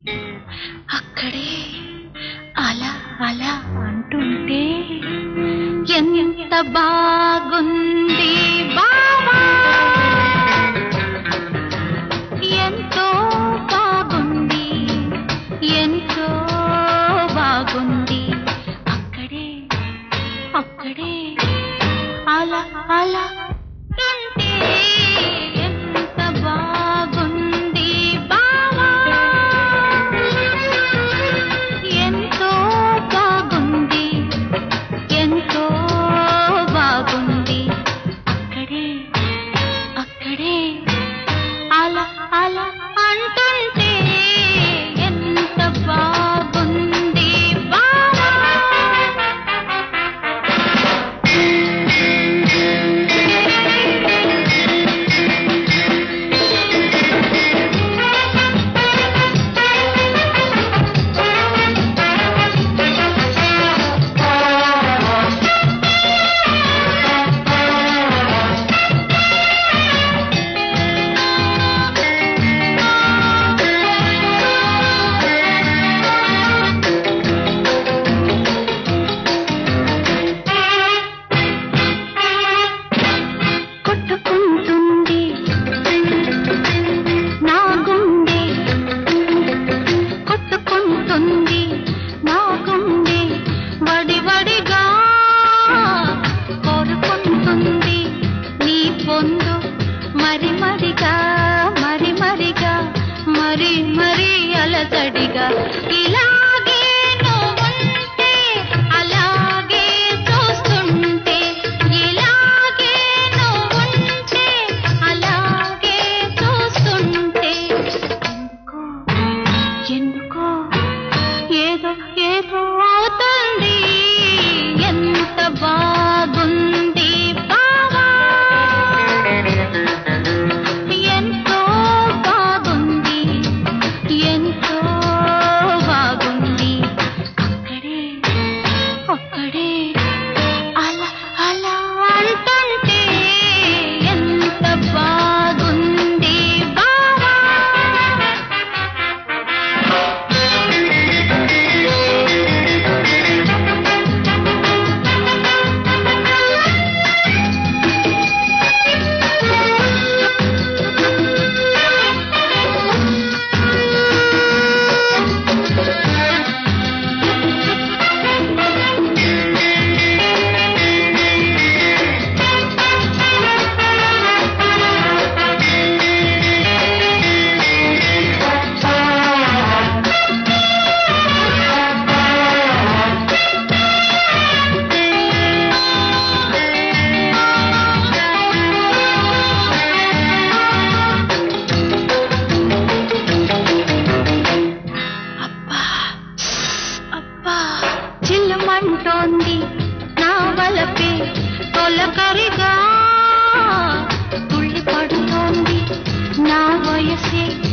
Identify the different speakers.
Speaker 1: అక్కడే అలా అలా అంటుంటే ఎంత బాగుంది బావా ఎంతో బాగుంది ఎంతో బాగుంది అక్కడే అక్కడే అలా అలా ఉంటే ఎంత బాగుంది బావా ఎంతో బాగుంది ఎంతో బాగుంది అక్కడే అక్కడే అలా అలా అంటుంటే ఎంత బాగుంది బావా కొట్టుకుంటుంది నా గుండె కొట్టుకుంటుంది నా గుండె వడి వడిగా కోరుకుంటుంది నీ పొందు మరి మరిగా మరి మరిగా మరి మరి అలసడిగా ఇలాగే నువ్వుంటే అలాగే చూస్తుంటే ఇలాగే నువ్వుంటే అలాగే చూస్తుంటే ఎందుకో ఎందుకో ఏదో ఏదో అవుతుంది ఎంత బాగుంది బావా ఎంతో బాగుంది ఎంతో బాగుంది అక్కడే అక్కడే అలా అలా అంటుంటే ఎంత బాగుంది బావా అబ్బా అబ్బా చిల్లుమంటోంది నా వలపే తొలకరిగా తుళ్ళి పడుతోంది నా వయసే